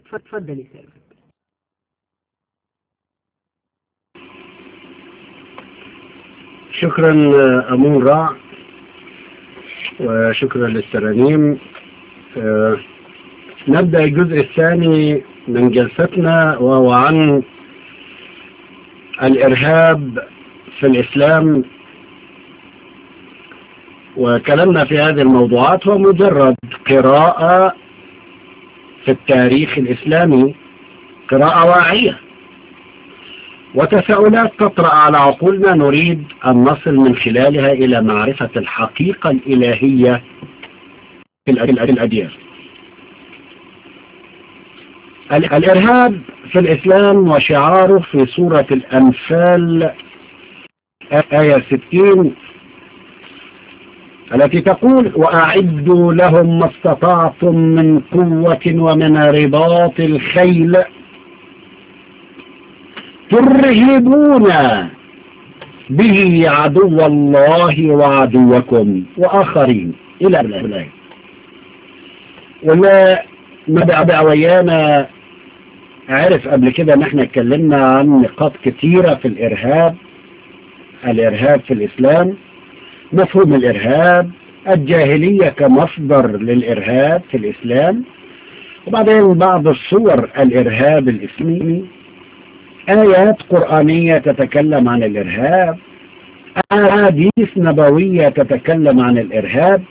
تفضل يا شكرا أمون راع وشكرا للترانيم آه، نبدأ الجزء الثاني من جلستنا وهو عن الإرهاب في الإسلام وكلامنا في هذه الموضوعات هو مجرد قراءة في التاريخ الإسلامي قراءة واعية وتساؤلات تطرأ على عقولنا نريد أن نصل من خلالها إلى معرفة الحقيقة الإلهية في الأديان الإرهاب في الإسلام وشعاره في سورة الأنفال آية 60 التي تقول وأعدوا لهم ما استطعتم من قوة ومن رباط الخيل ترهبون به عدو الله وعدوكم وآخرين إلى الآية وما نبع ويانا عرف قبل كده ان احنا اتكلمنا عن نقاط كتيرة في الارهاب الارهاب في الاسلام مفهوم الارهاب الجاهلية كمصدر للارهاب في الاسلام وبعدين بعض الصور الارهاب الاسلامي آيات قرآنية تتكلم عن الإرهاب أحاديث نبوية تتكلم عن الإرهاب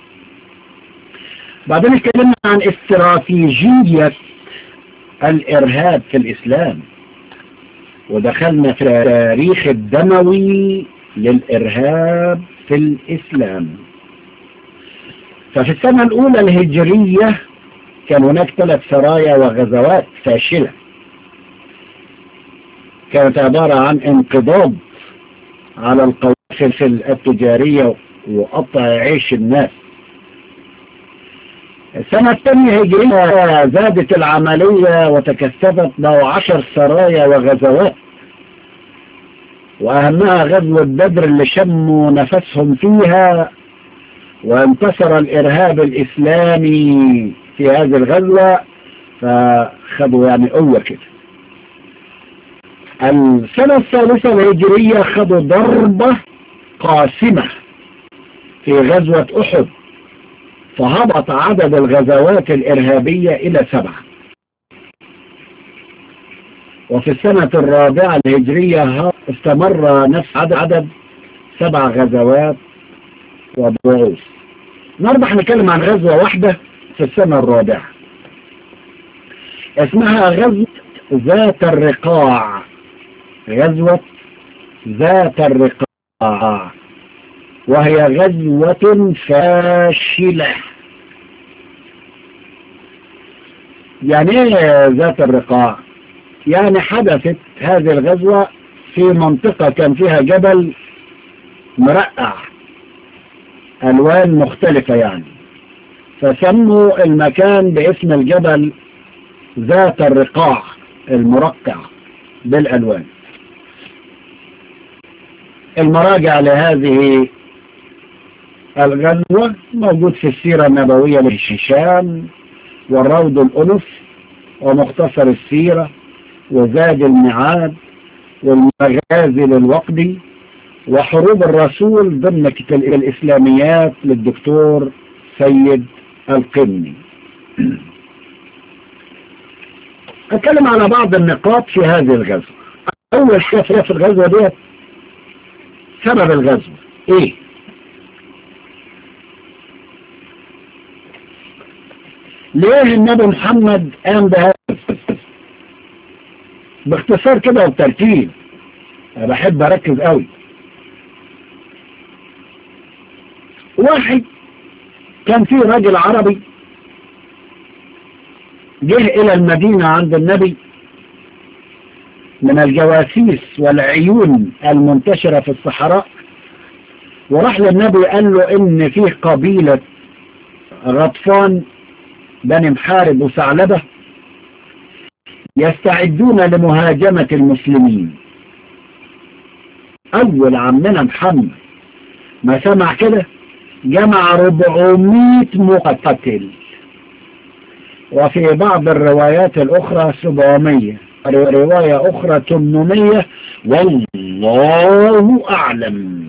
بعدين اتكلمنا عن استراتيجية الإرهاب في الإسلام ودخلنا في التاريخ الدموي للإرهاب في الإسلام ففي السنة الأولى الهجرية كان هناك ثلاث سرايا وغزوات فاشلة كانت عبارة عن انقضاض على القوافل التجارية وقطع عيش الناس السنة الثانية هجرية زادت العملية وتكثفت له عشر سرايا وغزوات وأهمها غزوة بدر اللي شموا نفسهم فيها وانتصر الإرهاب الإسلامي في هذه الغزوة فخذوا يعني قوة كده السنة الثالثة الهجرية خذوا ضربة قاسمة في غزوة أحد فهبط عدد الغزوات الإرهابية إلى سبعة وفي السنة الرابعة الهجرية استمر نفس عدد, عدد سبع غزوات وضعوف نربح نتكلم عن غزوة واحدة في السنة الرابعة اسمها غزوة ذات الرقاع غزوة ذات الرقاع وهي غزوة فاشلة يعني ايه ذات الرقاع يعني حدثت هذه الغزوة في منطقة كان فيها جبل مرقع ألوان مختلفة يعني فسموا المكان باسم الجبل ذات الرقاع المرقع بالألوان المراجع لهذه الغزوة موجود في السيرة النبوية للشيشان والروض الأنف ومختصر السيرة وزاد المعاد والمغازي للوقدي وحروب الرسول ضمن كتاب الإسلاميات للدكتور سيد القمي أتكلم على بعض النقاط في هذه الغزوة أول شيء في الغزوة دي سبب الغزوة إيه ليه النبي محمد قام بهذا باختصار كده وبترتيب انا بحب اركز قوي واحد كان في راجل عربي جه الى المدينة عند النبي من الجواسيس والعيون المنتشرة في الصحراء وراح للنبي قال له ان في قبيلة غطفان بني محارب وثعلبة يستعدون لمهاجمة المسلمين أول عمنا محمد ما سمع كده جمع 400 مقتل وفي بعض الروايات الأخرى 700 رواية أخرى 800 والله أعلم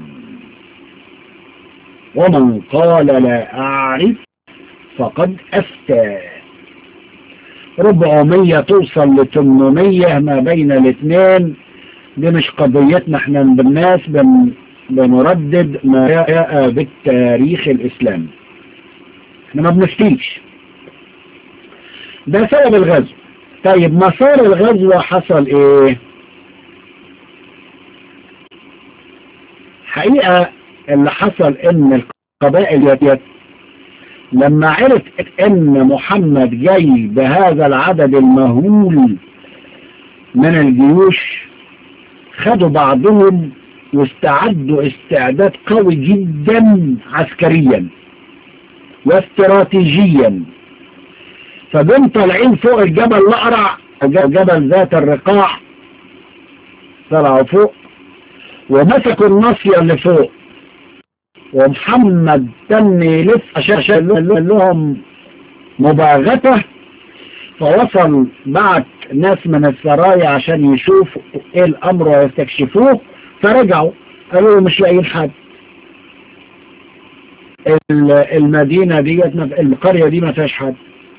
ومن قال لا أعرف فقد أفتى 400 توصل ل 800 ما بين الاثنين دي مش قضيتنا احنا بالناس بن بنردد ما جاء بالتاريخ الإسلامي احنا ما بنفتيش ده سبب الغزو طيب مسار الغزوة حصل ايه حقيقة اللي حصل ان القبائل يت لما عرفت ان محمد جاي بهذا العدد المهول من الجيوش خدوا بعضهم واستعدوا استعداد قوي جدا عسكريا واستراتيجيا فجم طالعين فوق الجبل الأقرع جبل ذات الرقاع طلعوا فوق ومسكوا الناصية اللي فوق ومحمد تم يلف عشان لهم مباغته فوصل بعت ناس من السرايا عشان يشوفوا ايه الامر ويستكشفوه فرجعوا قالوا مش لاقيين حد المدينة ديت القرية دي ما فيهاش حد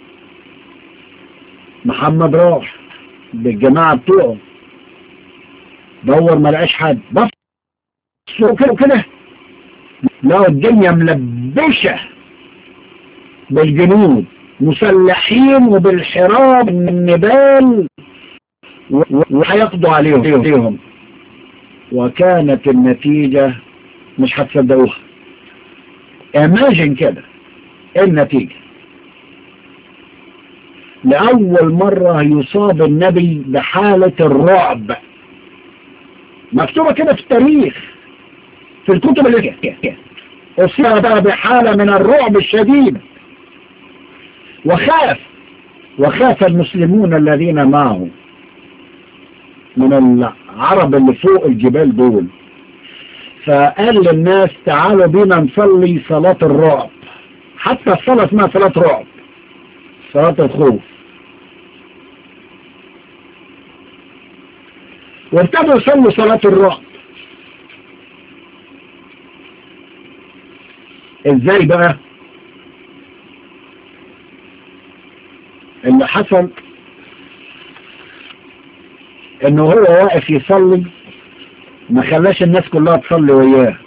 محمد راح بالجماعة بتوعه دور ما لقاش حد بص كده كده لقوا الدنيا ملبشة بالجنود مسلحين وبالحراب من النبال وهيقضوا عليهم وكانت النتيجة مش هتصدقوها اماجن كده النتيجة لأول مرة يصاب النبي بحالة الرعب مكتوبة كده في التاريخ في الكتب اللي أصيب بحالة من الرعب الشديد وخاف وخاف المسلمون الذين معه من العرب اللي فوق الجبال دول فقال للناس تعالوا بينا نصلي صلاة الرعب حتى الصلاة اسمها صلاة رعب صلاة الخوف وابتدوا يصلوا صلاة الرعب ازاي بقى اللي حصل انه هو واقف يصلي ما خلاش الناس كلها تصلي وياه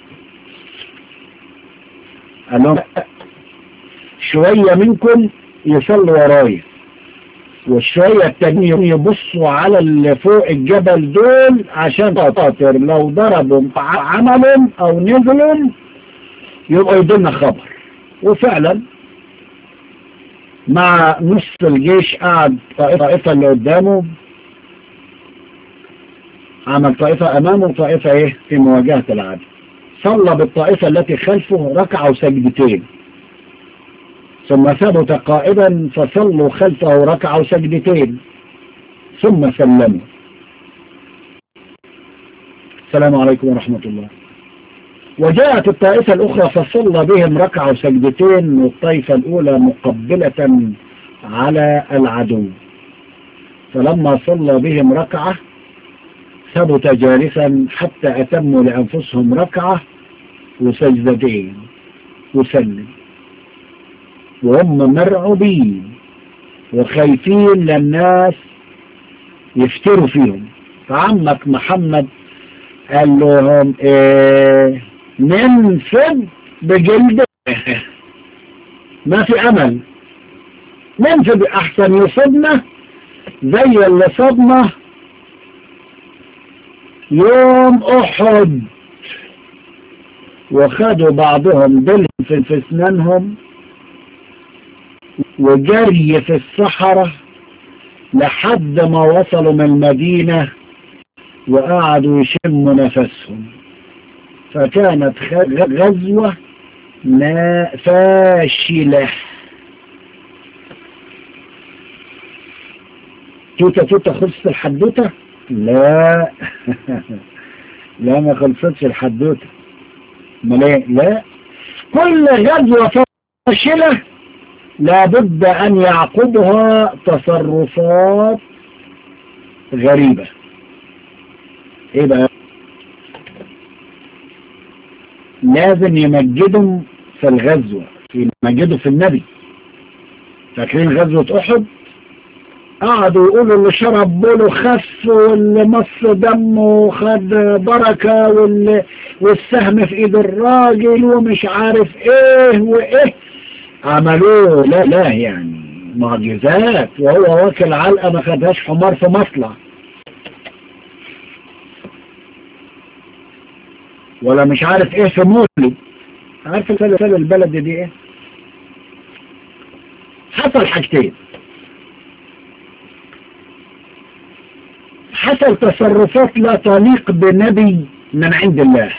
قال لهم شوية منكم يصلوا ورايا والشوية التانيين يبصوا على اللي فوق الجبل دول عشان خاطر لو ضربوا عملهم او نزلوا يبقى يدلنا خبر وفعلا مع نص الجيش قعد طائفة اللي قدامه عمل طائفة أمامه وطائفة إيه في مواجهة العدو صلى بالطائفة التي خلفه ركعة وسجدتين ثم ثبت قائدا فصلوا خلفه ركعة وسجدتين ثم سلموا السلام عليكم ورحمة الله وجاءت الطائفة الأخرى فصلى بهم ركعة وسجدتين والطائفة الأولى مقبلة على العدو فلما صلى بهم ركعة ثبت جالسا حتى أتموا لأنفسهم ركعة وسجدتين وسلم وهم مرعوبين وخايفين للناس يفتروا فيهم فعمك محمد قال لهم ايه ننفذ بجلده ما في امل ننفذ احسن يصبنا زي اللي صبنا يوم احد وخدوا بعضهم دل في اسنانهم وجري في الصحراء لحد ما وصلوا من المدينة وقعدوا يشموا نفسهم فكانت غزوة فاشلة توتة توتة خلصت الحدوتة لا لا ما خلصتش الحدوتة لا لا كل غزوة فاشلة لابد أن يعقبها تصرفات غريبة ايه بقى لازم يمجدهم في الغزوة يمجدوا في النبي فاكرين غزوة احد قعدوا يقولوا اللي شرب بوله خف واللي مص دمه خد بركة واللي والسهم في ايد الراجل ومش عارف ايه وايه عملوه لا لا يعني معجزات وهو واكل علقة ما خدهاش حمار في مصلع ولا مش عارف ايه في مولد عارف الفلسفة البلد دي ايه حصل حاجتين حصل تصرفات لا تليق بنبي من عند الله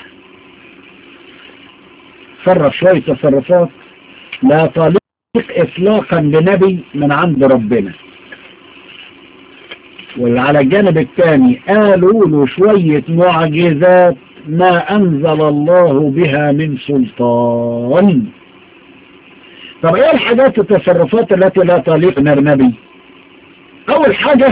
صرف شوية تصرفات لا تليق إطلاقا بنبي من عند ربنا وعلى الجانب الثاني قالوا له شوية معجزات ما أنزل الله بها من سلطان طب ايه الحاجات التصرفات التي لا تليق بالنبي اول حاجة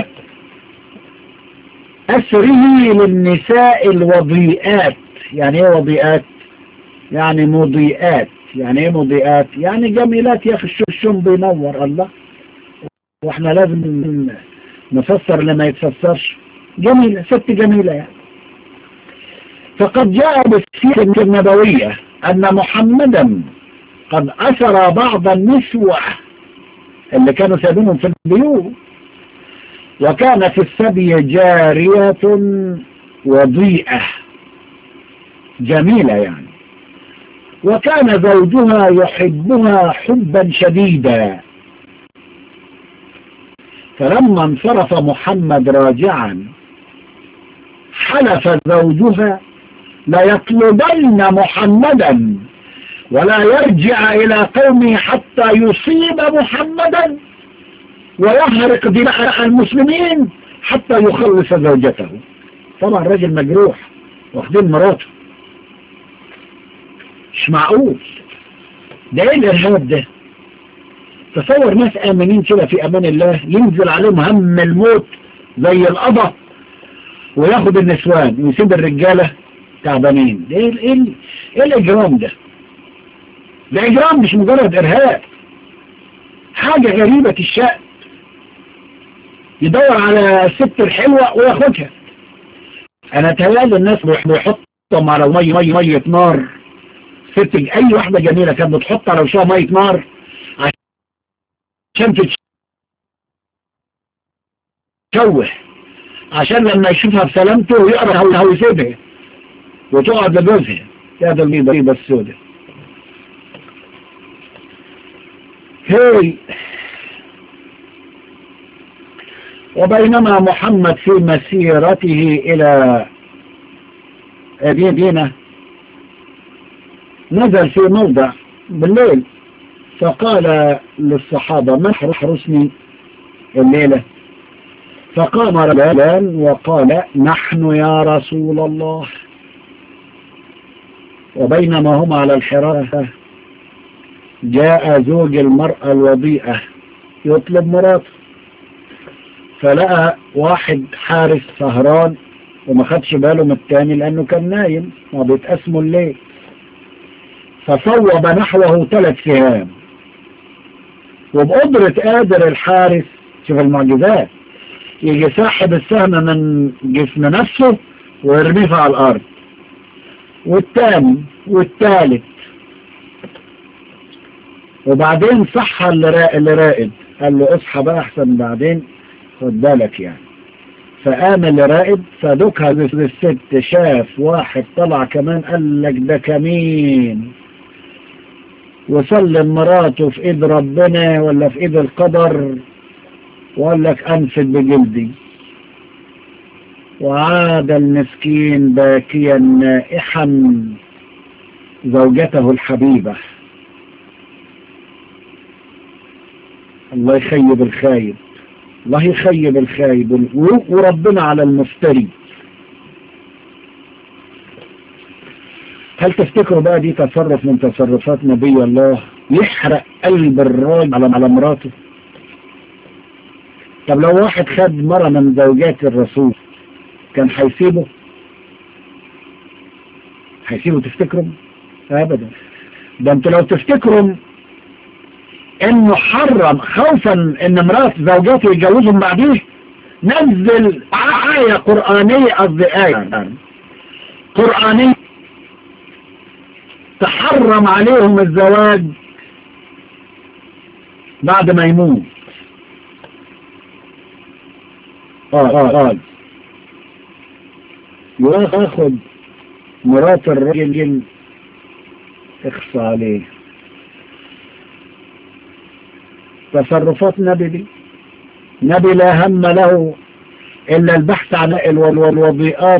أسره للنساء الوضيئات يعني ايه وضيئات يعني مضيئات يعني ايه مضيئات يعني جميلات يا اخي الشم بينور الله واحنا لازم نفسر لما يتفسرش جميلة ست جميلة يعني فقد جاء بالسيرة النبوية أن محمدا قد أسر بعض النسوة اللي كانوا سابينهم في البيوت وكان في السبي جارية وضيئة جميلة يعني وكان زوجها يحبها حبا شديدا فلما انصرف محمد راجعا حلف زوجها ليطلبن محمدا ولا يرجع إلى قومه حتى يصيب محمدا ويحرق دماء المسلمين حتى يخلص زوجته طبعا الراجل مجروح واخدين مراته مش معقول ده ايه الارهاب ده تصور ناس امنين كده في امان الله ينزل عليهم هم الموت زي القضى وياخد النسوان ويسيب الرجاله تعبانين ده ايه ايه ايه الاجرام ده ده اجرام مش مجرد ارهاب حاجة غريبة الشأن يدور على الست الحلوة وياخدها انا تهيألي الناس بيحطهم على مية مية مية نار ست اي واحدة جميلة كانت بتحط على وشها مية نار عشان تتشوه عشان لما يشوفها بسلامته يقرأ هو يسيبها وتقعد لجوزها يا ده البيضة السوداء هي وبينما محمد في مسيرته إلى مدينة نزل في موضع بالليل فقال للصحابة من حرسني الليلة فقام رجلان وقال نحن يا رسول الله وبينما هم على الحراسة جاء زوج المرأة الوضيئة يطلب مراته فلقى واحد حارس سهران وما خدش باله من التاني لأنه كان نايم وبيتقسموا الليل فصوب نحوه ثلاث سهام وبقدرة قادر الحارس شوف المعجزات يجي ساحب السهم من جسم نفسه ويرميه على الأرض والتاني والتالت وبعدين صح اللي راقد قال له اصحى بقى احسن بعدين خد بالك يعني فقام اللي راقد فدكها الست شاف واحد طلع كمان قال لك ده كمين وسلم مراته في ايد ربنا ولا في ايد القدر وقال لك انفد بجلدي وعاد المسكين باكيا نائحا زوجته الحبيبة الله يخيب الخايب الله يخيب الخايب وربنا على المفتري هل تفتكروا بقى دي تصرف من تصرفات نبي الله يحرق قلب الراجل على على مراته طب لو واحد خد مرة من زوجات الرسول كان هيسيبه هيسيبه تفتكروا ابدا ده انتوا لو تفتكروا انه حرم خوفا ان مرات زوجاته يتجوزهم بعديه نزل آية قرآنية قصدي آية قرآنية تحرم عليهم الزواج بعد ما يموت قال قال قال ياخد مرات الرجل اخصى عليه تصرفات نبي دي نبي لا هم له إلا البحث عن الوضيئات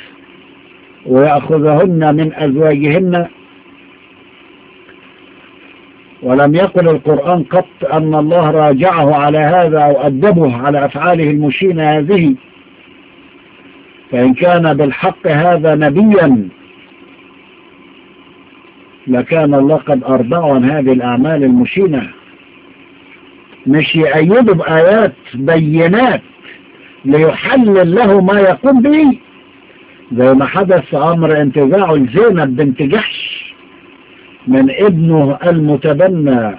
ويأخذهن من أزواجهن ولم يقل القرآن قط أن الله راجعه على هذا أو أدبه على أفعاله المشينة هذه فإن كان بالحق هذا نبيا لكان الله قد أرضعه عن هذه الأعمال المشينة مش يأيده بآيات بينات ليحلل له ما يقوم به زي ما حدث أمر انتزاعه لزينب بنت جحش من ابنه المتبنى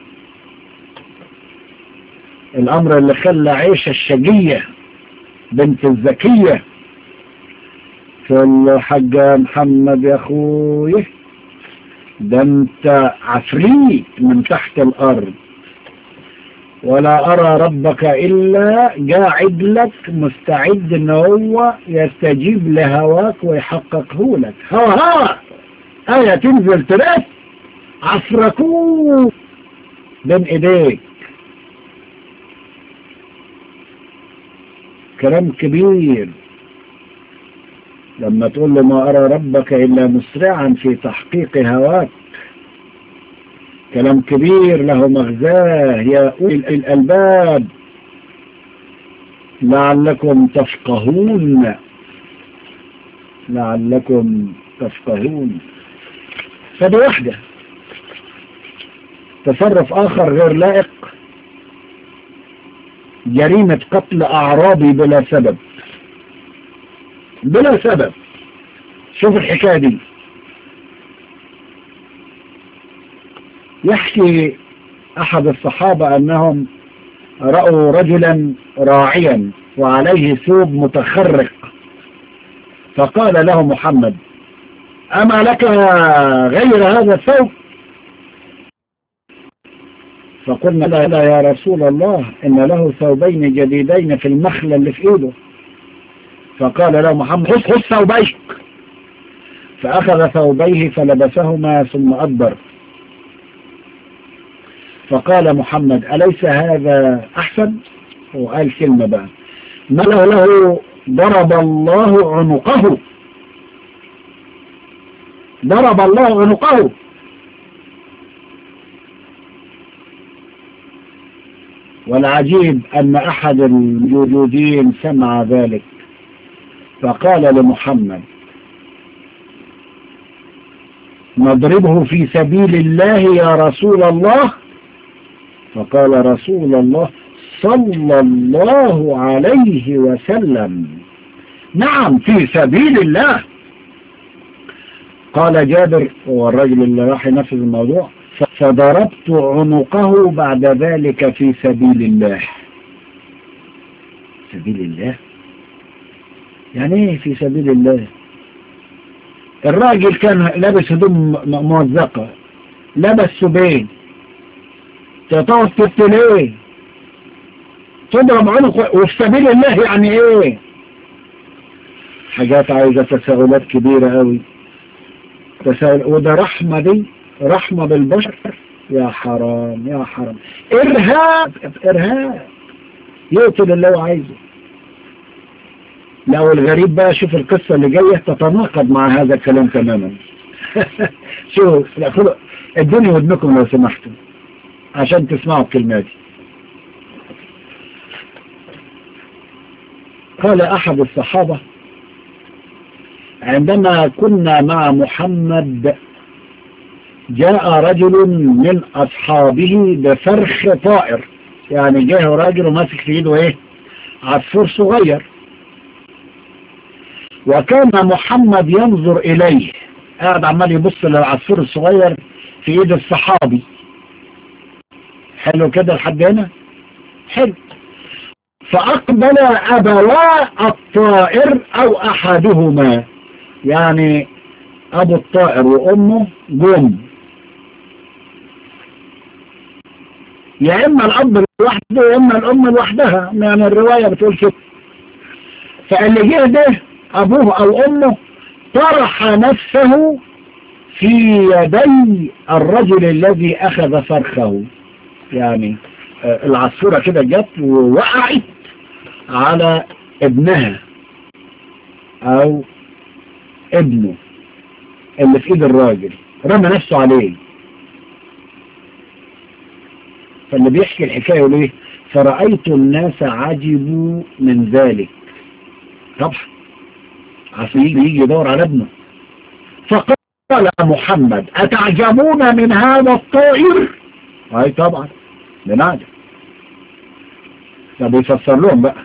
الأمر اللي خلى عيشة الشجية بنت الزكية في الحاج محمد يا أخوي ده انت عفريت من تحت الأرض ولا أرى ربك إلا قاعد لك مستعد ان هو يستجيب لهواك ويحققه لك هوا هوا آية تنزل ترف عفركوه بين ايديك كلام كبير لما تقول له ما أرى ربك إلا مسرعا في تحقيق هواك كلام كبير له مغزاه يا أولي الألباب لعلكم تفقهون لعلكم تفقهون فدي واحدة تصرف آخر غير لائق جريمة قتل أعرابي بلا سبب بلا سبب شوف الحكاية دي يحكي أحد الصحابة أنهم رأوا رجلا راعيا وعليه ثوب متخرق فقال له محمد أما لك غير هذا الثوب فقلنا لا, لا يا رسول الله إن له ثوبين جديدين في المخلة اللي في إيده فقال له محمد خذ خذ ثوبيك فأخذ ثوبيه فلبسهما ثم أدبر فقال محمد أليس هذا أحسن وقال كلمة بقى ما له له ضرب الله عنقه ضرب الله عنقه والعجيب أن أحد الموجودين سمع ذلك فقال لمحمد نضربه في سبيل الله يا رسول الله فقال رسول الله صلى الله عليه وسلم نعم في سبيل الله قال جابر هو الرجل اللي راح ينفذ الموضوع فضربت عنقه بعد ذلك في سبيل الله سبيل الله يعني ايه في سبيل الله الراجل كان لابس هدوم موثقة لبس سبين تقعد تبتليه تضرب عنق وفي سبيل الله يعني ايه حاجات عايزة تساؤلات كبيرة قوي تساؤل وده رحمة دي رحمة بالبشر يا حرام يا حرام ارهاب ارهاب يقتل اللي هو عايزه لو الغريب بقى شوف القصة اللي جاية تتناقض مع هذا الكلام تماما شوف ادوني ودنكم لو سمحتوا عشان تسمعوا الكلمة دي قال أحد الصحابة عندما كنا مع محمد جاء رجل من أصحابه بفرخ طائر يعني جاء راجل وماسك في ايده ايه عصفور صغير وكان محمد ينظر إليه قاعد عمال يبص للعصفور الصغير في ايد الصحابي حلو كده لحد هنا حلو فأقبل أبوا الطائر أو أحدهما يعني أبو الطائر وأمه جم يا إما الأب لوحده يا إما الأم لوحدها يعني الرواية بتقول كده فاللي جه ده أبوه أو أمه طرح نفسه في يدي الرجل الذي أخذ فرخه يعني العصفورة كده جت ووقعت على ابنها او ابنه اللي في ايد الراجل رمى نفسه عليه فاللي بيحكي الحكاية يقول ايه فرأيت الناس عجبوا من ذلك طبعا عشان يجي يدور على ابنه فقال محمد أتعجبون من هذا الطائر اي طبعا بنعجب طب يفسر لهم بقى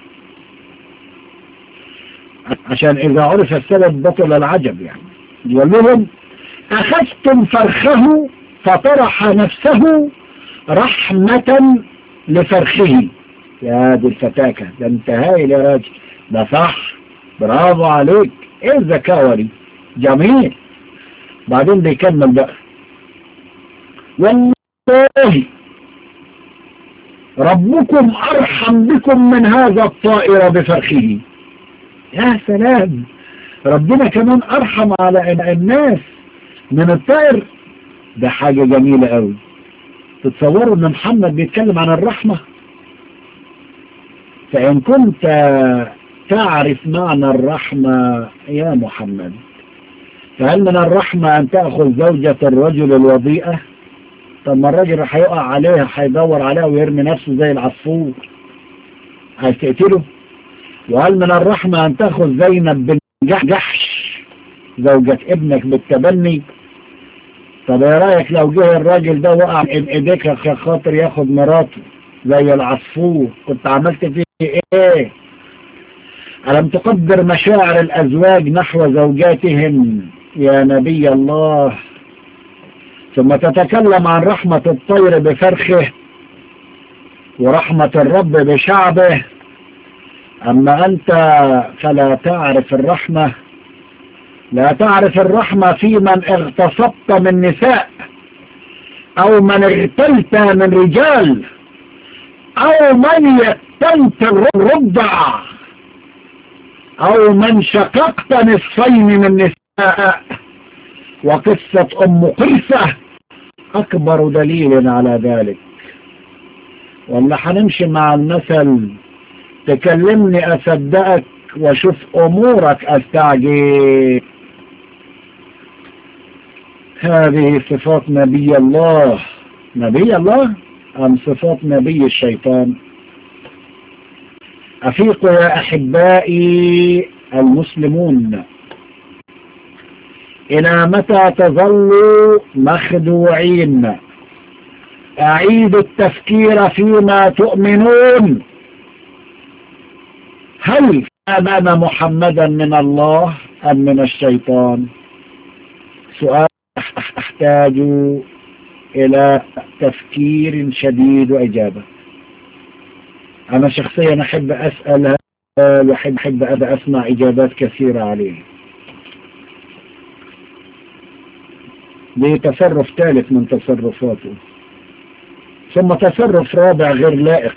عشان إذا عرف السبب بطل العجب يعني يقول لهم أخذتم فرخه فطرح نفسه رحمة لفرخه يا دي الفتاكة ده انت هايل يا راجل ده صح برافو عليك ايه الذكاوة دي جميل بعدين بيكمل بقى والله ربكم أرحم بكم من هذا الطائر بفرخه يا سلام ربنا كمان أرحم على الناس من الطائر ده حاجة جميلة قوي تتصوروا ان محمد بيتكلم عن الرحمة فإن كنت تعرف معنى الرحمة يا محمد فهل من الرحمة أن تأخذ زوجة الرجل الوضيئة طب ما الراجل هيقع عليها هيدور عليها ويرمي نفسه زي العصفور عايز تقتله وهل من الرحمة أن تأخذ زينب بن جحش زوجة ابنك بالتبني طب يا رايك لو جه الراجل ده وقع من ايديك عشان خاطر ياخد مراته زي العصفور كنت عملت فيه ايه ألم تقدر مشاعر الأزواج نحو زوجاتهم يا نبي الله ثم تتكلم عن رحمة الطير بفرخه ورحمة الرب بشعبه أما أنت فلا تعرف الرحمة لا تعرف الرحمة في من اغتصبت من نساء أو من اغتلت من رجال أو من يتلت الرضع أو من شققت نصفين من نساء وقصة أم قرصة أكبر دليل على ذلك ولا هنمشي مع المثل تكلمني أصدقك وشوف أمورك أستعجب هذه صفات نبي الله نبي الله أم صفات نبي الشيطان أفيقوا يا أحبائي المسلمون إلى متى تظلوا مخدوعين أعيدوا التفكير فيما تؤمنون هل أمام محمدا من الله أم من الشيطان سؤال أحتاج إلى تفكير شديد وإجابة أنا شخصيا أحب أسأل وأحب أحب أبا أسمع إجابات كثيرة عليه بتصرف ثالث من تصرفاته ثم تصرف رابع غير لائق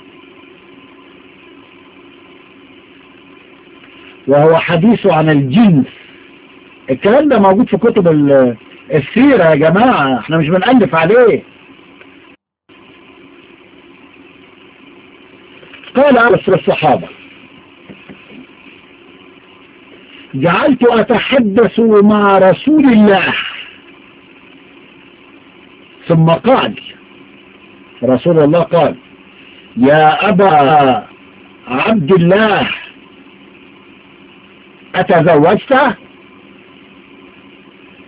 وهو حديثه عن الجنس الكلام ده موجود في كتب السيرة يا جماعة احنا مش بنألف عليه قال أنس الصحابة جعلت أتحدث مع رسول الله ثم قال رسول الله قال يا أبا عبد الله أتزوجت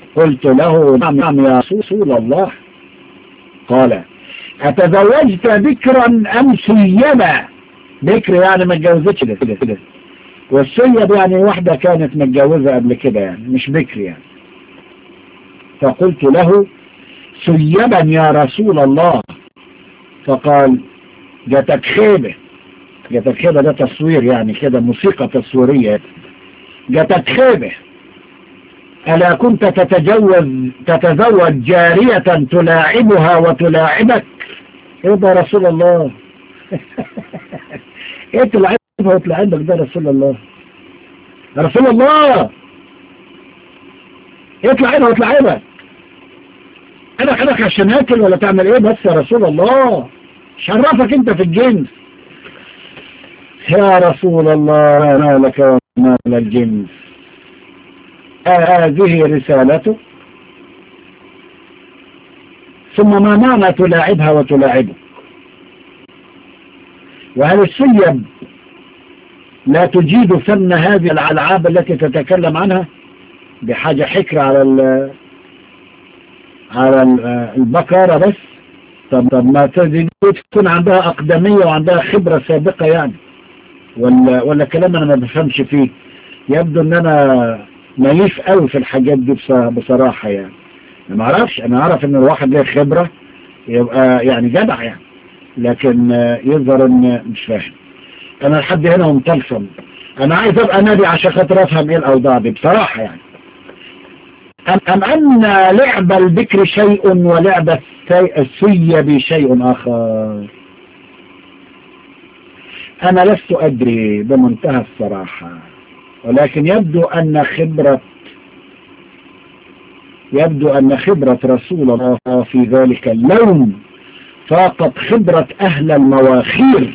قلت له نعم يا رسول الله قال أتزوجت بكرا أم سيبا بكر يعني ما اتجوزتش كده كده والسيب يعني واحدة كانت متجوزة قبل كده يعني مش بكر يعني فقلت له سيبا يا رسول الله فقال جاتك خيبة جاتك خيبة ده تصوير يعني كده موسيقى تصويرية جاتك خيبة ألا كنت تتجوز تتزوج جارية تلاعبها وتلاعبك ايه ده رسول الله ايه تلاعبها وتلاعبك ده رسول الله رسول الله ايه تلاعبها وتلاعبك انا خلك عشان اكل ولا تعمل ايه بس يا رسول الله شرفك انت في الجنس يا رسول الله ما لك وما الجنس هذه رسالته ثم ما معنى تلاعبها وتلاعبه وهل السيب لا تجيد فن هذه الألعاب التي تتكلم عنها بحاجة حكر على على البقرة بس طب, طب ما تكون عندها أقدمية وعندها خبرة سابقة يعني ولا, ولا كلام أنا ما بفهمش فيه يبدو أن أنا ماليش قوي في الحاجات دي بصراحة يعني ما اعرفش انا اعرف ان الواحد له خبرة يبقى يعني جدع يعني لكن يظهر ان مش فاهم انا لحد هنا ومطلسم انا عايز ابقى نبي عشان خاطر افهم ايه الاوضاع دي بصراحة يعني ام ام ان لعب البكر شيء ولعب السيب شيء اخر انا لست ادري بمنتهى الصراحة ولكن يبدو أن خبرة يبدو أن خبرة رسول الله في ذلك اللون فاقت خبرة أهل المواخير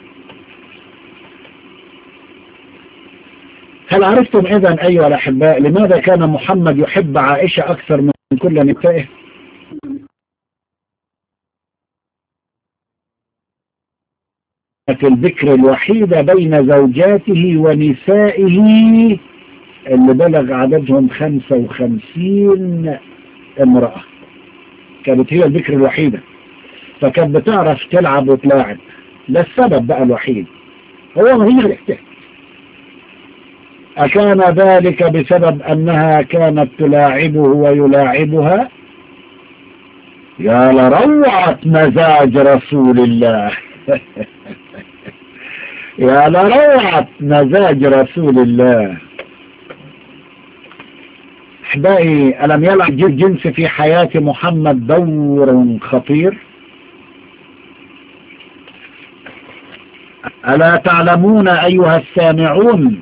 هل عرفتم إذن أيها الأحباء لماذا كان محمد يحب عائشة أكثر من كل نسائه البكر الوحيدة بين زوجاته ونسائه اللي بلغ عددهم خمسة وخمسين امرأة كانت هي البكر الوحيدة فكانت بتعرف تلعب وتلاعب ده السبب بقى الوحيد هو ما هي الاحتاج أكان ذلك بسبب أنها كانت تلاعبه ويلاعبها يا لروعة مزاج رسول الله يا لروعة مزاج رسول الله احبائي ألم يلعب الجنس في حياة محمد دور خطير ألا تعلمون أيها السامعون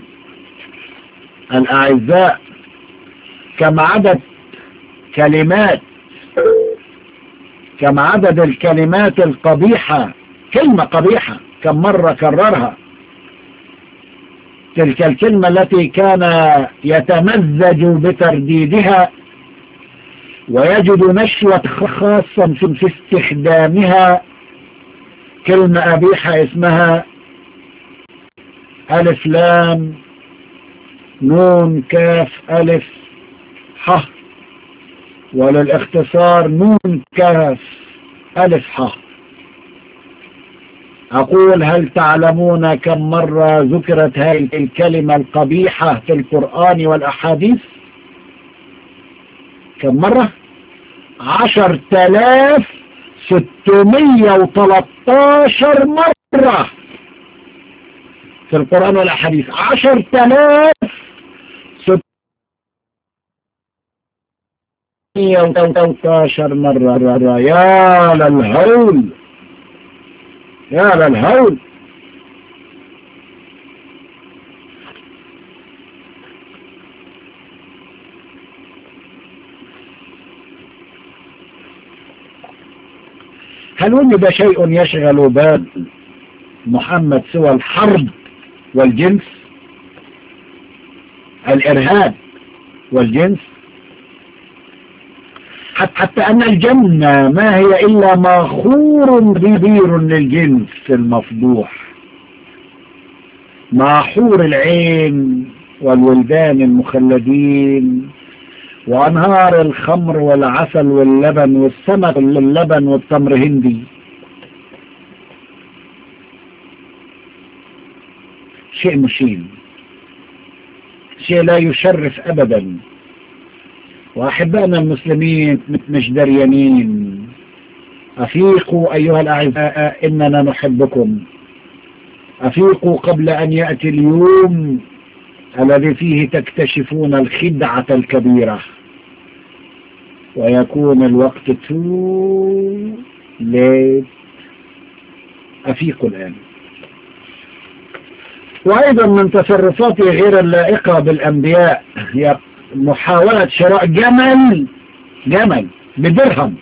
الأعزاء كم عدد كلمات كم عدد الكلمات القبيحة كلمة قبيحة كم مرة كررها تلك الكلمة التي كان يتمزج بترديدها ويجد نشوة خاصة في استخدامها كلمة أبيحة اسمها ألف لام نون كاف ألف ح وللاختصار نون كاف ألف ح أقول هل تعلمون كم مرة ذكرت هذه الكلمة القبيحة في القرآن والأحاديث كم مرة عشر تلاف ستمية وتلتاشر مرة في القرآن والأحاديث عشر تلاف ستمية وتلتاشر مرة يا للهول يا للهول هل وجد شيء يشغل بال محمد سوى الحرب والجنس الإرهاب والجنس حتى أن الجنة ما هي إلا ماخور كبير للجنس المفضوح مع حور العين والولدان المخلدين وأنهار الخمر والعسل واللبن والسمك واللبن والتمر هندي شيء مشين شيء لا يشرف أبدا وأحبائنا المسلمين مش دريانين أفيقوا أيها الأعزاء إننا نحبكم أفيقوا قبل أن يأتي اليوم الذي فيه تكتشفون الخدعة الكبيرة ويكون الوقت تو ليت أفيقوا الآن وأيضا من تصرفاته غير اللائقة بالأنبياء هي محاولة شراء جمل جمل بدرهم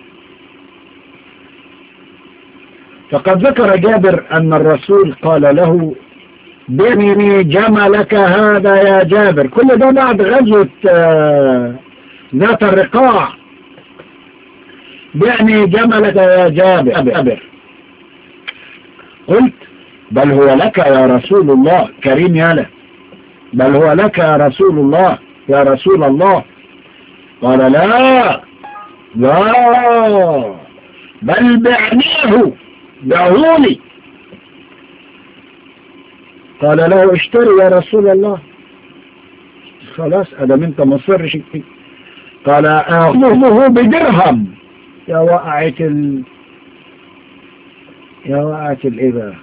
فقد ذكر جابر أن الرسول قال له بني جملك هذا يا جابر كل ده بعد غزوة ذات الرقاع بني جملك يا جابر قلت بل هو لك يا رسول الله كريم يالا بل هو لك يا رسول الله يا رسول الله قال لا لا بل بعنيه بعوني قال له اشتري يا رسول الله خلاص ادم انت مصر شيء قال اخذه بدرهم يا وقعة ال يا وقعة الايه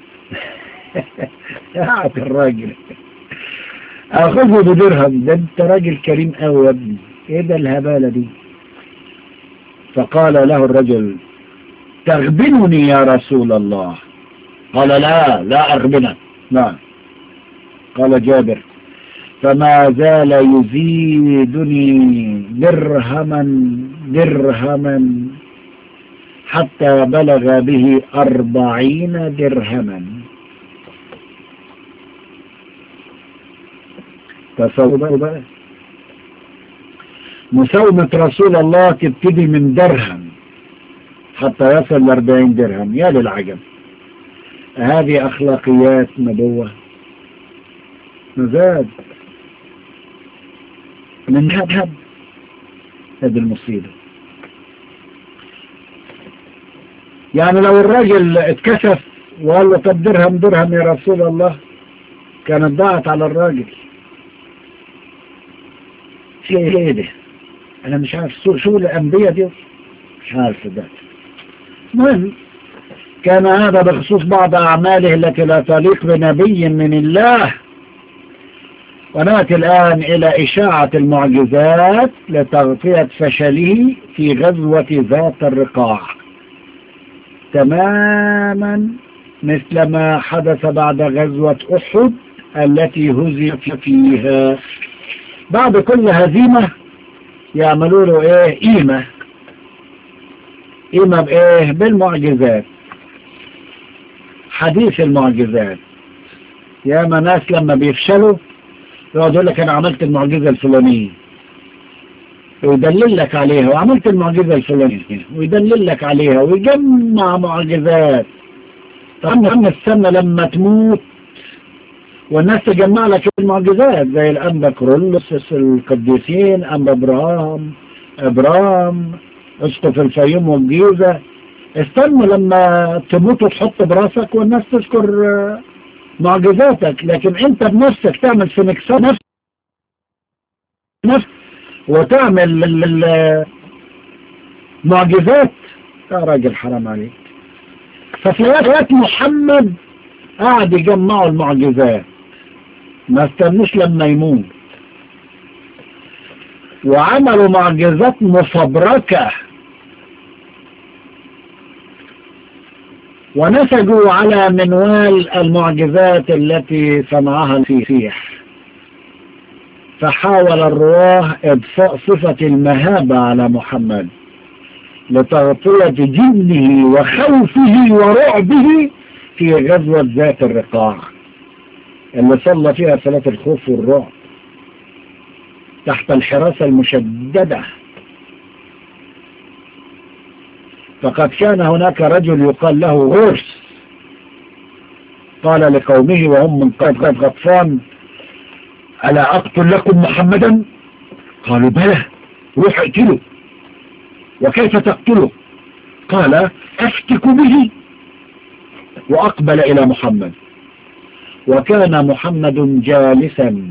يا وقعة الراجل اخذه بدرهم ده انت راجل كريم قوي يا ابني ايه ده الهبالة دي فقال له الرجل تغبنني يا رسول الله قال لا لا أغبنك لا قال جابر فما زال يزيدني درهما درهما حتى بلغ به أربعين درهما تصور بقى مساومة رسول الله تبتدي من درهم حتى يصل لأربعين درهم يا للعجب هذه أخلاقيات نبوة مزاد من هب هب هذه المصيبة يعني لو الراجل اتكشف وقال له طب درهم درهم يا رسول الله كانت ضاعت على الراجل في ايه ده انا مش عارف شو الانبياء دي مش عارف ده المهم كان هذا بخصوص بعض أعماله التي لا تليق بنبي من الله ونأتي الآن إلى إشاعة المعجزات لتغطية فشله في غزوة ذات الرقاع تماما مثل ما حدث بعد غزوة أحد التي هزم فيها بعد كل هزيمة يعملوا له ايه قيمة قيمة بايه بالمعجزات حديث المعجزات ياما ناس لما بيفشلوا يقعد يقول لك انا عملت المعجزة الفلانية ويدلل لك عليها وعملت المعجزة الفلانية ويدلل لك عليها ويجمع معجزات طبعا السنة لما تموت والناس تجمع لك المعجزات زي الأنبا كرولوس القديسين أنبا إبراهام إبرام اسقف الفيوم والجيزة استنوا لما تموت وتحط براسك والناس تذكر معجزاتك لكن انت بنفسك تعمل في نكسات نفس نفس وتعمل معجزات يا راجل حرام عليك ففي وقت محمد قاعد يجمعوا المعجزات ما استنوش لما يموت وعملوا معجزات مفبركة ونسجوا على منوال المعجزات التي صنعها المسيح فحاول الرواه إضفاء صفة المهابة على محمد لتغطية جبنه وخوفه ورعبه في غزوة ذات الرقاع اللي صلى فيها صلاة الخوف والرعب تحت الحراسة المشددة فقد كان هناك رجل يقال له غرس قال لقومه وهم من قد غطفان ألا أقتل لكم محمدا قالوا بلى روح اقتله وكيف تقتله قال افتك به واقبل الى محمد وكان محمد جالسا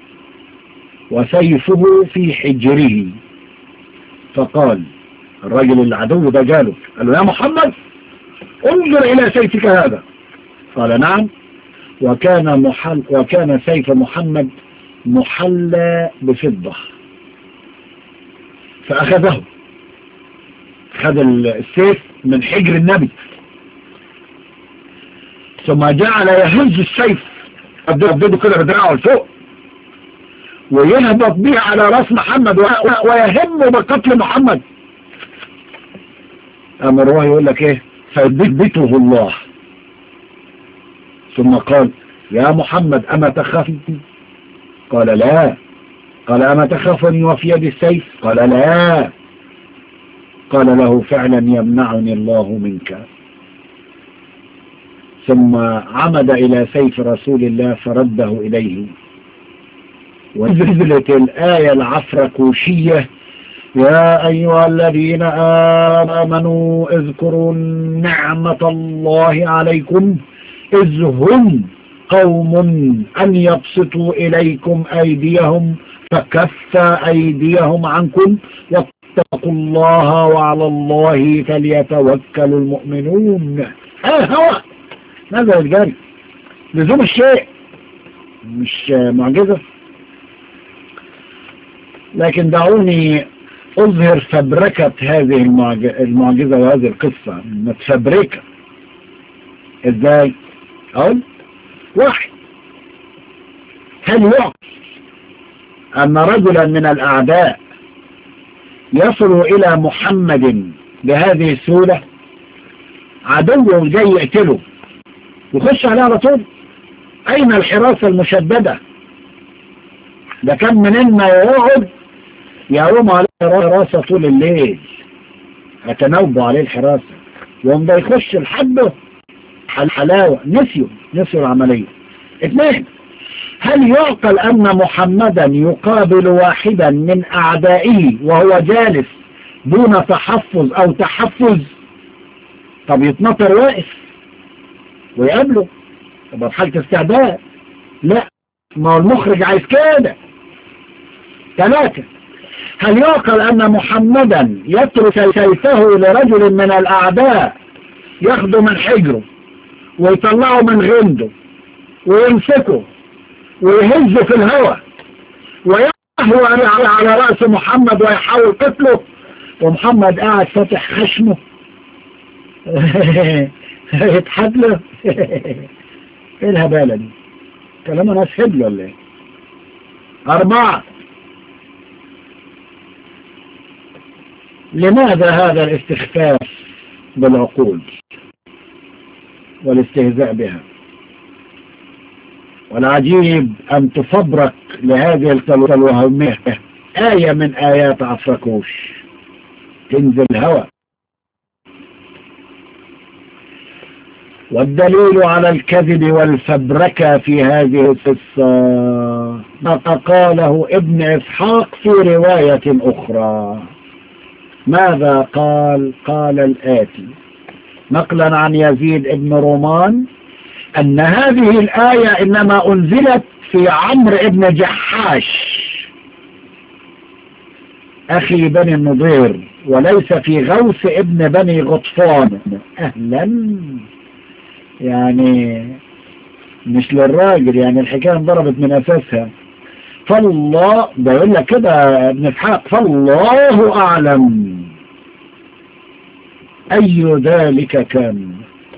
وسيفه في حجره فقال الرجل العدو ده جاله قال له يا محمد انظر الى سيفك هذا قال نعم وكان محل وكان سيف محمد محلى بفضة فأخذه خذ السيف من حجر النبي ثم جعل يهز السيف أبدده كده بدراعه لفوق ويهبط به على راس محمد ويهم بقتل محمد أما الرواه يقول لك إيه فيثبته الله ثم قال يا محمد أما تخاف قال لا قال أما تخافني وفي يد السيف قال لا قال له فعلا يمنعني الله منك ثم عمد إلى سيف رسول الله فرده إليه ونزلت الآية العفركوشية يا أيها الذين آمنوا اذكروا نعمة الله عليكم إذ هم قوم أن يبسطوا إليكم أيديهم فكف أيديهم عنكم واتقوا الله وعلى الله فليتوكل المؤمنون ها هو ماذا الجاري لزوم الشيء مش معجزة لكن دعوني أظهر فبركة هذه المعجزة وهذه القصة متفبركة ازاي اقول واحد هل يعقل أن رجلا من الأعداء يصل إلى محمد بهذه السهولة عدو جاي يقتله يخش عليه على طول أين الحراسة المشددة ده كان منين ما يقعد يقوم عليه حراسة طول الليل هتنوبوا عليه الحراسة يوم ده يخش لحده الحلاوة نسيوا نسيوا العملية اثنين هل يعقل أن محمدا يقابل واحدا من أعدائه وهو جالس دون تحفظ أو تحفز طب يتنطر واقف ويقابله طب حالة استعداد لا ما هو المخرج عايز كده ثلاثة هل يعقل أن محمدا يترك سيفه لرجل من الأعداء ياخده من حجره ويطلعه من غنده ويمسكه ويهزه في الهواء ويهوى على رأس محمد ويحاول قتله ومحمد قاعد فاتح خشمه يتحد له ايه الهبالة دي كلام ناس هبل ولا ايه اربعة لماذا هذا الاستخفاف بالعقول والاستهزاء بها والعجيب أن تفبرك لهذه الوهمية آية من آيات عفركوش تنزل هوى والدليل على الكذب والفبركة في هذه القصة ما قاله ابن إسحاق في رواية أخرى ماذا قال قال الآتي نقلا عن يزيد ابن رومان أن هذه الآية إنما أنزلت في عمرو ابن جحاش أخي بني النضير وليس في غوث ابن بني غطفان أهلا يعني مش للراجل يعني الحكاية انضربت من أساسها فالله ده يقول لك كده ابن اسحاق فالله أعلم أي ذلك كان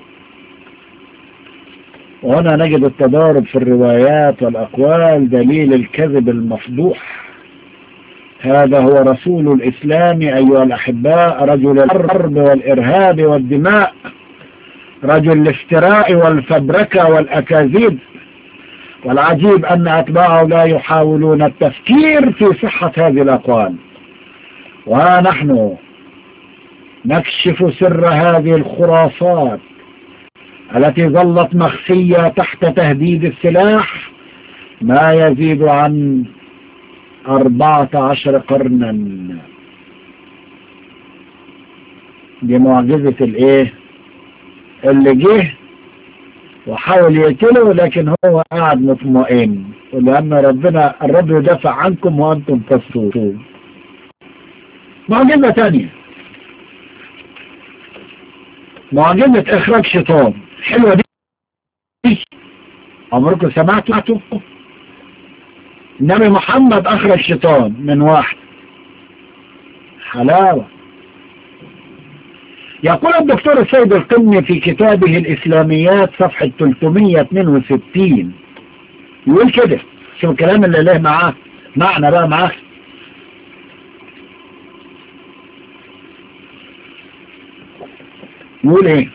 وهنا نجد التضارب في الروايات والأقوال دليل الكذب المفضوح هذا هو رسول الإسلام أيها الأحباء رجل الحرب والإرهاب والدماء رجل الافتراء والفبركة والأكاذيب والعجيب أن أتباعه لا يحاولون التفكير في صحة هذه الأقوال وها نحن نكشف سر هذه الخرافات التي ظلت مخفية تحت تهديد السلاح ما يزيد عن أربعة عشر قرنا دي معجزة الايه اللي جه وحاول يقتله لكن هو قاعد مطمئن لأن ربنا الرب يدافع عنكم وأنتم تصورون معجزة تانية معجزة إخراج شيطان حلوة دي عمركم سمعتوا النبي محمد أخرج شيطان من واحد حلاوة يقول الدكتور السيد القمي في كتابه الإسلاميات صفحة 362 يقول كده شوف الكلام اللي له معاه معنى بقى معاه يقول ايه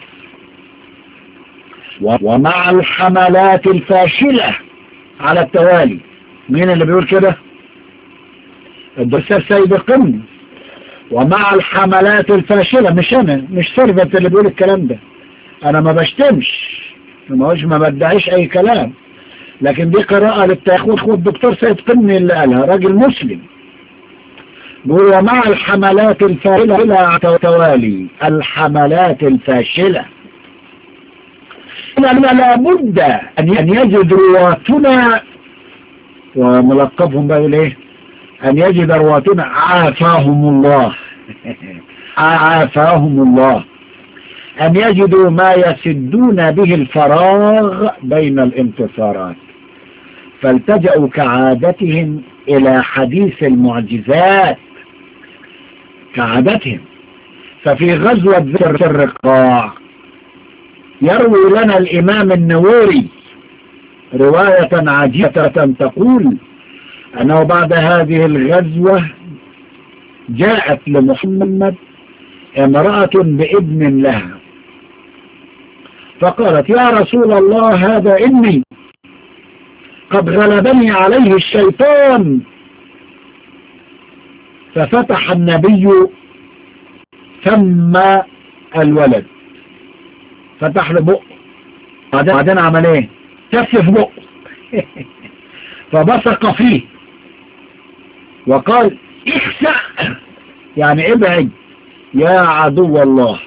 ومع الحملات الفاشلة على التوالي مين اللي بيقول كده الدكتور السيد القمي ومع الحملات الفاشلة مش انا مش سرفت اللي بيقول الكلام ده انا ما بشتمش ما هوش ما بدعيش اي كلام لكن دي قراءة للتاخوخ والدكتور سيد قمي اللي قالها راجل مسلم بيقول ومع الحملات الفاشلة على توالي الحملات الفاشلة لأن لابد أن يجد رواتنا وملقبهم بقى ايه أن يجد رواتنا عافاهم الله عافاهم الله أن يجدوا ما يسدون به الفراغ بين الانتصارات فالتجأوا كعادتهم إلى حديث المعجزات كعادتهم ففي غزوة ذر الرقاع يروي لنا الإمام النوري رواية عجيبة تقول أنه بعد هذه الغزوة جاءت لمحمد امرأة بابن لها فقالت يا رسول الله هذا ابني قد غلبني عليه الشيطان ففتح النبي ثم الولد فتح له بق بعدين عمل ايه تف بق فبصق فيه وقال اخسأ يعني ابعد يا عدو الله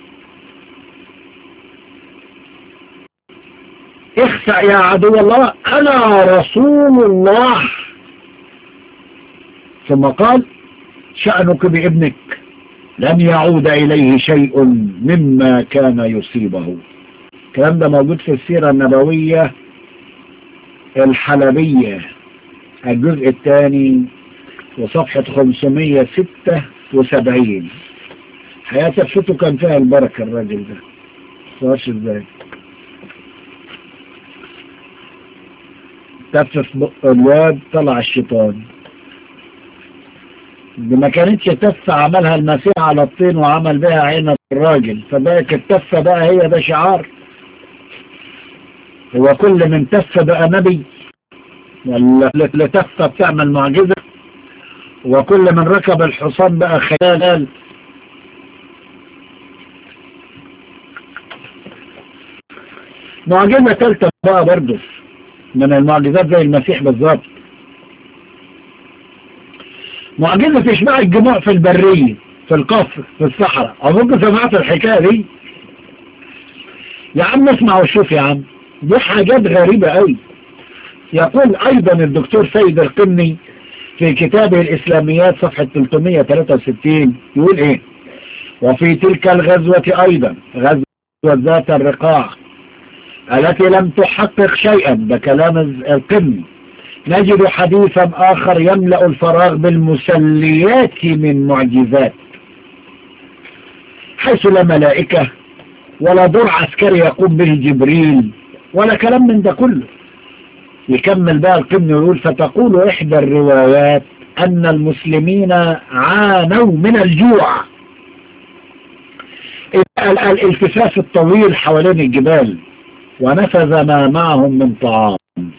اخسأ يا عدو الله انا رسول الله ثم قال شأنك بابنك لن يعود إليه شيء مما كان يصيبه الكلام ده موجود في السيرة النبوية الحلبية الجزء الثاني وصفحة 576 حياة فتو كان فيها البركة الراجل ده صارش ازاي تفف بق الواد طلع الشيطان دي ما كانتش تفة عملها المسيح على الطين وعمل بها عين الراجل فبقت التفة بقى هي ده شعار هو كل من تفة بقى نبي ولا لتفة بتعمل معجزة وكل من ركب الحصان بقى خيال معجزة ثالثة بقى برضه من المعجزات زي المسيح بالظبط معجزة إشباع الجموع في البرية في القصر في الصحراء أظن سمعت الحكاية دي يا عم اسمع وشوف يا عم دي حاجات غريبة قوي يقول أيضا الدكتور سيد القمني في كتابه الإسلاميات صفحة 363 يقول إيه وفي تلك الغزوة أيضا غزوة ذات الرقاع التي لم تحقق شيئا بكلام القمني نجد حديثا آخر يملأ الفراغ بالمسليات من معجزات حيث لا ملائكة ولا دور عسكري يقوم به جبريل ولا كلام من ده كله يكمل بقى القمن ويقول فتقول إحدى الروايات أن المسلمين عانوا من الجوع الالتفاف الطويل حوالين الجبال ونفذ ما معهم من طعام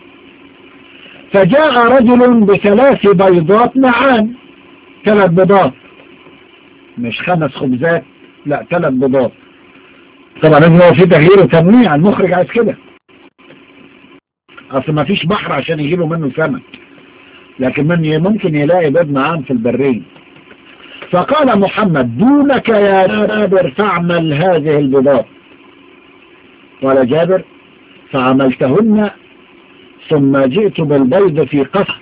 فجاء رجل بثلاث بيضات معان ثلاث بيضات مش خمس خبزات لا ثلاث بيضات طبعا لازم هو في تغيير وتنويع المخرج عايز كده اصل ما فيش بحر عشان يجيبوا منه سمك لكن من ممكن يلاقي بيض معان في البرية فقال محمد دونك يا جابر فاعمل هذه البضات قال جابر فعملتهن ثم جئت بالبيض في قصة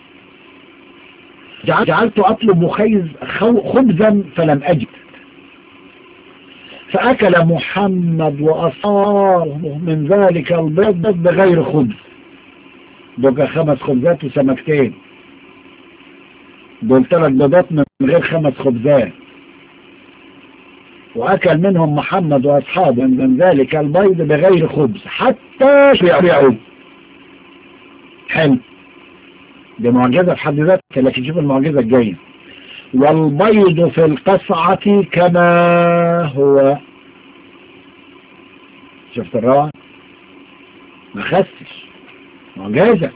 جعلت أطلب خيز خبزا فلم أجد فأكل محمد وأصاره من ذلك البيض بغير خبز بقى خمس خبزات وسمكتين دول ثلاث بيضات من غير خمس خبزات وأكل منهم محمد وأصحابه من ذلك البيض بغير خبز حتى شبعوا حلو دي معجزة في حد ذاتها لكن شوف المعجزة الجاية والبيض في القصعة كما هو شفت الروعة ما خسش معجزة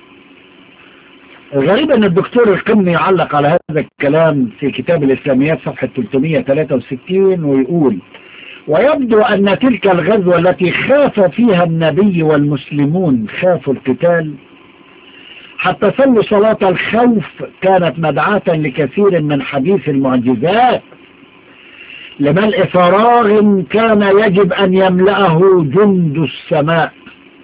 الغريب ان الدكتور القمني يعلق على هذا الكلام في كتاب الاسلاميات صفحة 363 ويقول ويبدو ان تلك الغزوة التي خاف فيها النبي والمسلمون خافوا القتال حتى صلوا صلاة الخوف كانت مدعاة لكثير من حديث المعجزات لملء فراغ كان يجب أن يملأه جند السماء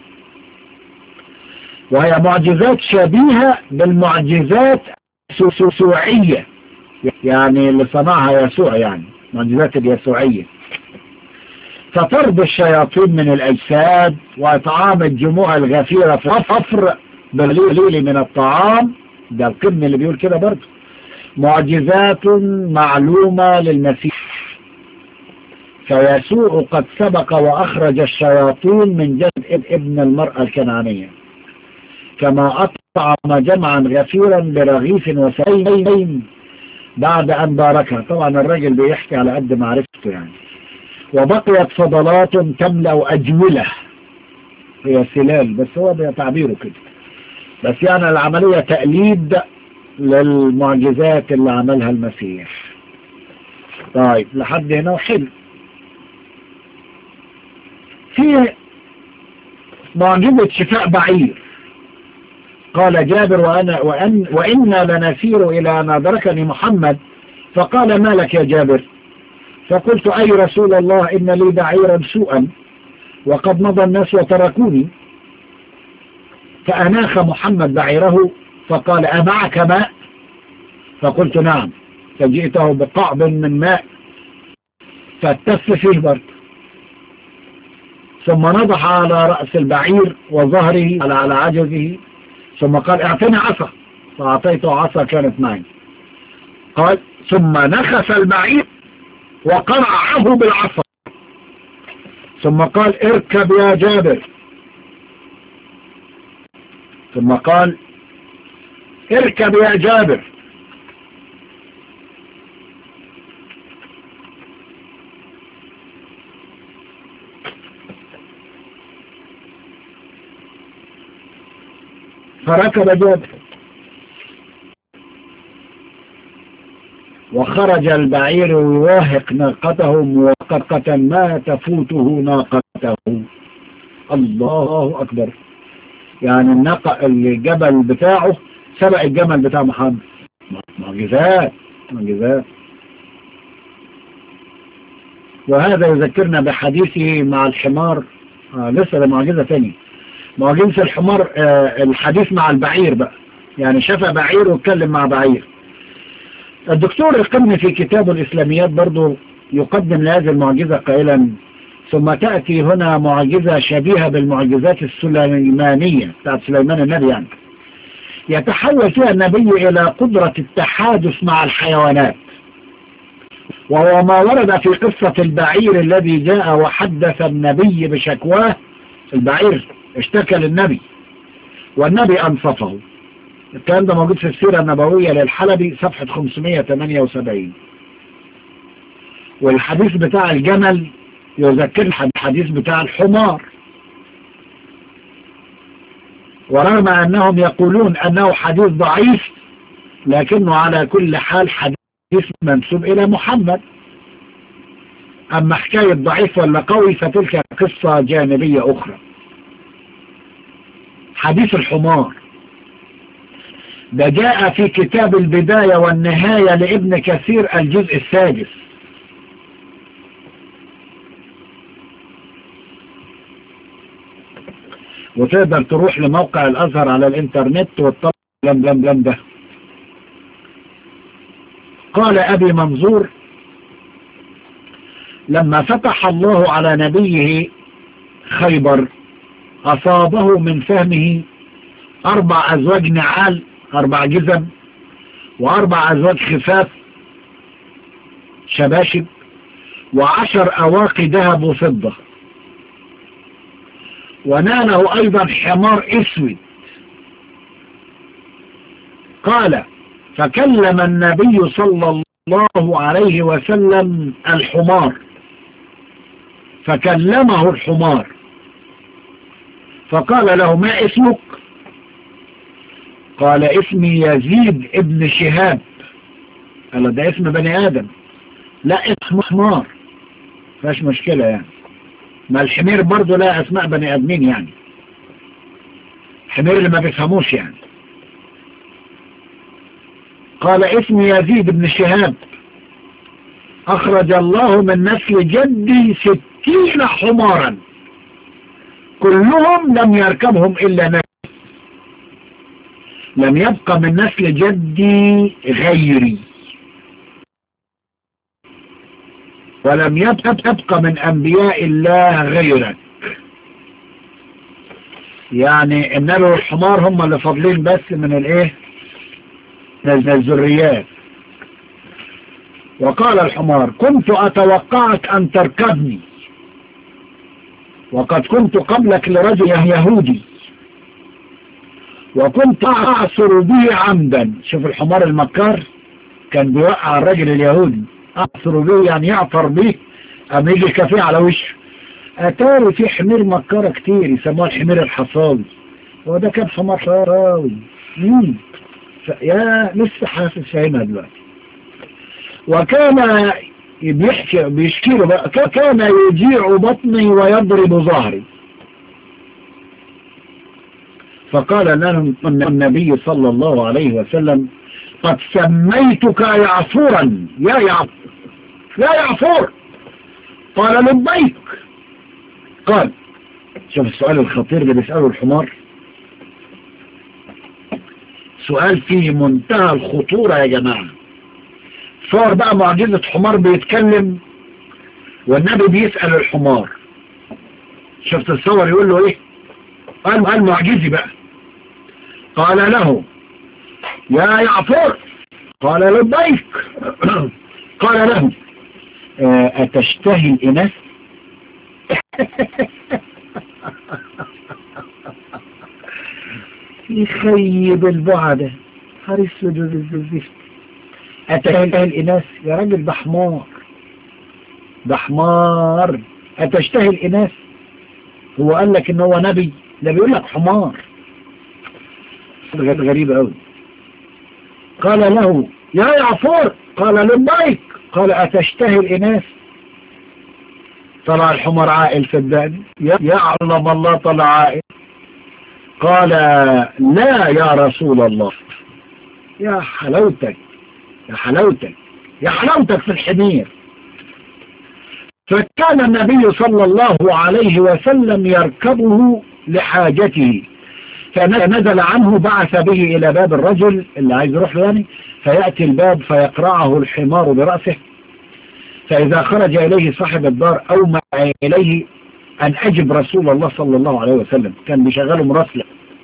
وهي معجزات شبيهة بالمعجزات اليسوعية يعني اللي صنعها يسوع يعني معجزات اليسوعية فطرد الشياطين من الأجساد وإطعام الجموع الغفيرة في حفر بالليل من الطعام ده القمن اللي بيقول كده برضه معجزات معلومة للمسيح فيسوع قد سبق وأخرج الشياطين من جسد ابن المرأة الكنعانية كما أطعم جمعا غفيرا برغيف وسيلين بعد أن باركها طبعا الراجل بيحكي على قد معرفته يعني وبقيت فضلات تملأ أجولة هي سلال بس هو بتعبيره كده بس يعني العملية تقليد للمعجزات اللي عملها المسيح طيب لحد هنا وحلو في معجزة شفاء بعير قال جابر وأنا وأن وإنا لنسير إلى أن أدركني محمد فقال ما لك يا جابر فقلت أي رسول الله إن لي بعيرا سوءا وقد مضى الناس وتركوني فأناخ محمد بعيره فقال أمعك ماء فقلت نعم فجئته بقعب من ماء فاتف فيه برد ثم نضح على رأس البعير وظهره على على عجزه ثم قال اعطني عصا فأعطيته عصا كانت معي قال ثم نخس البعير وقرعه بالعصا ثم قال اركب يا جابر ثم قال اركب يا جابر فركب جابر وخرج البعير يواهق ناقته موققة ما تفوته ناقته الله أكبر يعني الناقة الجبل بتاعه سبق الجمل بتاع محمد معجزات معجزات وهذا يذكرنا بحديثه مع الحمار آه لسه ده معجزة تانية معجزة الحمار آه الحديث مع البعير بقى يعني شاف بعير واتكلم مع بعير الدكتور القمني في كتابه الإسلاميات برضو يقدم لهذه المعجزة قائلا ثم تأتي هنا معجزة شبيهة بالمعجزات السليمانية بتاعت سليمان النبي يعني يتحول فيها النبي إلى قدرة التحادث مع الحيوانات وهو ما ورد في قصة البعير الذي جاء وحدث النبي بشكواه البعير اشتكى للنبي والنبي أنصفه الكلام ده موجود في السيرة النبوية للحلبي صفحة 578 والحديث بتاع الجمل يذكر الحديث بتاع الحمار ورغم أنهم يقولون أنه حديث ضعيف لكنه على كل حال حديث منسوب إلى محمد أما حكاية ضعيف ولا قوي فتلك قصة جانبية أخرى حديث الحمار ده جاء في كتاب البداية والنهاية لابن كثير الجزء السادس وتقدر تروح لموقع الأزهر على الإنترنت وتطلع لم لم لم ده قال أبي منظور لما فتح الله على نبيه خيبر أصابه من فهمه أربع أزواج نعال أربع جزم وأربع أزواج خفاف شباشب وعشر أواقي ذهب وفضة وناله أيضا حمار اسود قال فكلم النبي صلى الله عليه وسلم الحمار فكلمه الحمار فقال له ما اسمك قال اسمي يزيد ابن شهاب قال ده اسم بني آدم لا اسم حمار فاش مشكلة يعني ما الحمير برضو لا اسماء بني ادمين يعني الحمير اللي ما بيفهموش يعني قال اسمي يزيد بن شهاب اخرج الله من نسل جدي ستين حمارا كلهم لم يركبهم الا نبي لم يبقى من نسل جدي غيري ولم يبقى من أنبياء الله غيرك يعني النبي والحمار هم اللي فاضلين بس من الايه من الذريات وقال الحمار كنت أتوقعك أن تركبني وقد كنت قبلك لرجل يهودي وكنت أعصر به عمدا شوف الحمار المكار كان بيوقع الرجل اليهودي أعصر به يعني يعثر به أما يجي كافيه على وشه أتاري في حمير مكارة كتير يسموها الحمير الحصاوي وده كان حمار حصاوي مين يا لسه حاسس فاهمها دلوقتي وكان بيحكي بيشكي له بقى كان يجيع بطني ويضرب ظهري فقال لنا النبي صلى الله عليه وسلم قد سميتك يعفورا يا يعفور يا يعفور قال لبيك قال شوف السؤال الخطير اللي بيسأله الحمار سؤال فيه منتهى الخطورة يا جماعة صار بقى معجزة حمار بيتكلم والنبي بيسأل الحمار شفت الصور يقول له ايه قال قال معجزي بقى قال له يا يعفور قال لبيك قال له أتشتهي الإناث يخيب البعدة حريص الزفت أتشتهي الإناث يا راجل ده حمار ده حمار أتشتهي الإناث هو قال لك إن هو نبي ده بيقول لك حمار غريبة أوي قال له يا يعفور قال لبيك قال أتشتهي الإناث طلع الحمر عائل صدقني يعلم الله طلع عائل قال لا يا رسول الله يا حلاوتك يا حلاوتك يا حلاوتك في الحمير فكان النبي صلى الله عليه وسلم يركبه لحاجته فنزل عنه بعث به إلى باب الرجل اللي عايز يروح له يعني فيأتي الباب فيقرعه الحمار برأسه فإذا خرج إليه صاحب الدار أومع إليه أن أجب رسول الله صلى الله عليه وسلم كان بيشغله مراسلة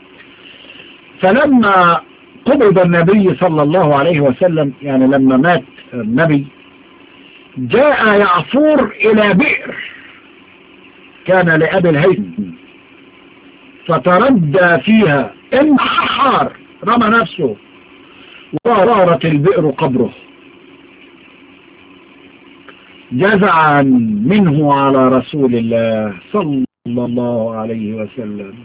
فلما قبض النبي صلى الله عليه وسلم يعني لما مات النبي جاء يعفور إلى بئر كان لأبي الهيثم فتردى فيها انحار رمى نفسه وغارت البئر قبره جزعا منه على رسول الله صلى الله عليه وسلم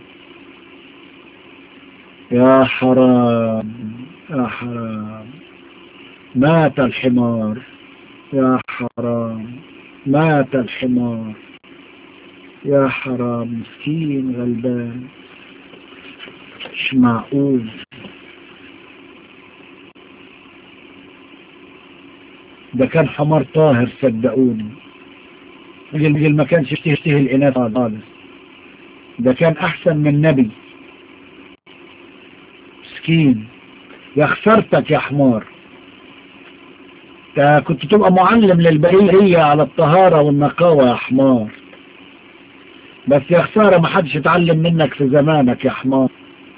يا حرام يا حرام مات الحمار يا حرام مات الحمار يا حرام مسكين غلبان مش معقول ده كان حمار طاهر صدقوني الراجل ما كانش يشتهي الإناث خالص ده كان أحسن من نبي مسكين يا خسرتك يا حمار ده كنت تبقى معلم للبرية على الطهارة والنقاوة يا حمار بس يا خسارة ما حدش اتعلم منك في زمانك يا حمار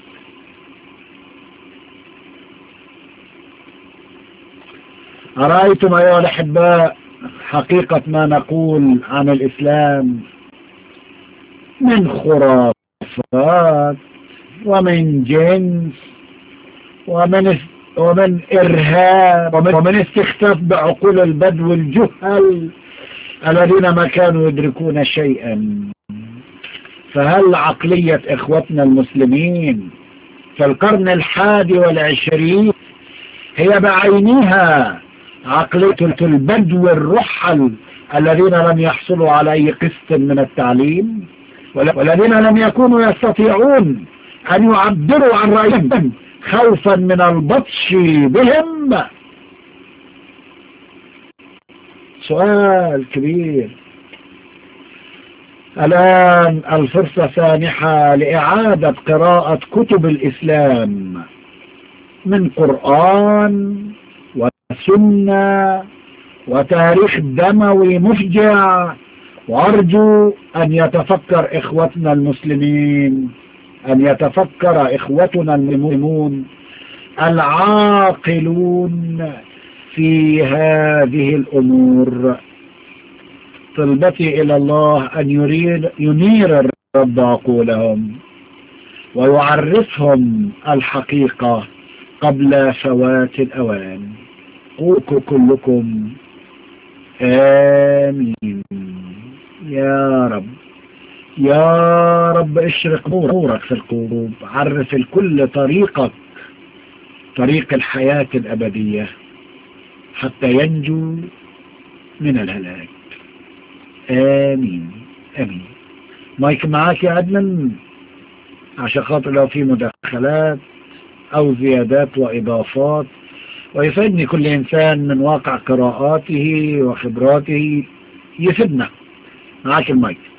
أرأيتم أيها الأحباء حقيقة ما نقول عن الإسلام من خرافات ومن جنس ومن ومن إرهاب ومن, ومن استخفاف بعقول البدو الجهل الذين ما كانوا يدركون شيئا فهل عقلية إخوتنا المسلمين في القرن الحادي والعشرين هي بعينها عقلية البدو الرحل الذين لم يحصلوا على أي قسط من التعليم والذين لم يكونوا يستطيعون أن يعبروا عن رأيهم خوفا من البطش بهم سؤال كبير الآن الفرصة سانحة لإعادة قراءة كتب الإسلام من قرآن وسنة وتاريخ دموي مفجع وأرجو أن يتفكر إخوتنا المسلمين أن يتفكر إخوتنا المسلمون العاقلون في هذه الأمور طلبتي إلى الله أن يريد ينير الرب عقولهم ويعرفهم الحقيقة قبل فوات الأوان قولكم كلكم آمين يا رب يا رب اشرق نورك في القلوب عرف الكل طريقك طريق الحياة الأبدية حتى ينجو من الهلاك آمين آمين مايك معاك يا أدمن عشان خاطر لو في مداخلات أو زيادات وإضافات ويفيدني كل إنسان من واقع قراءاته وخبراته يفيدنا معاك المايك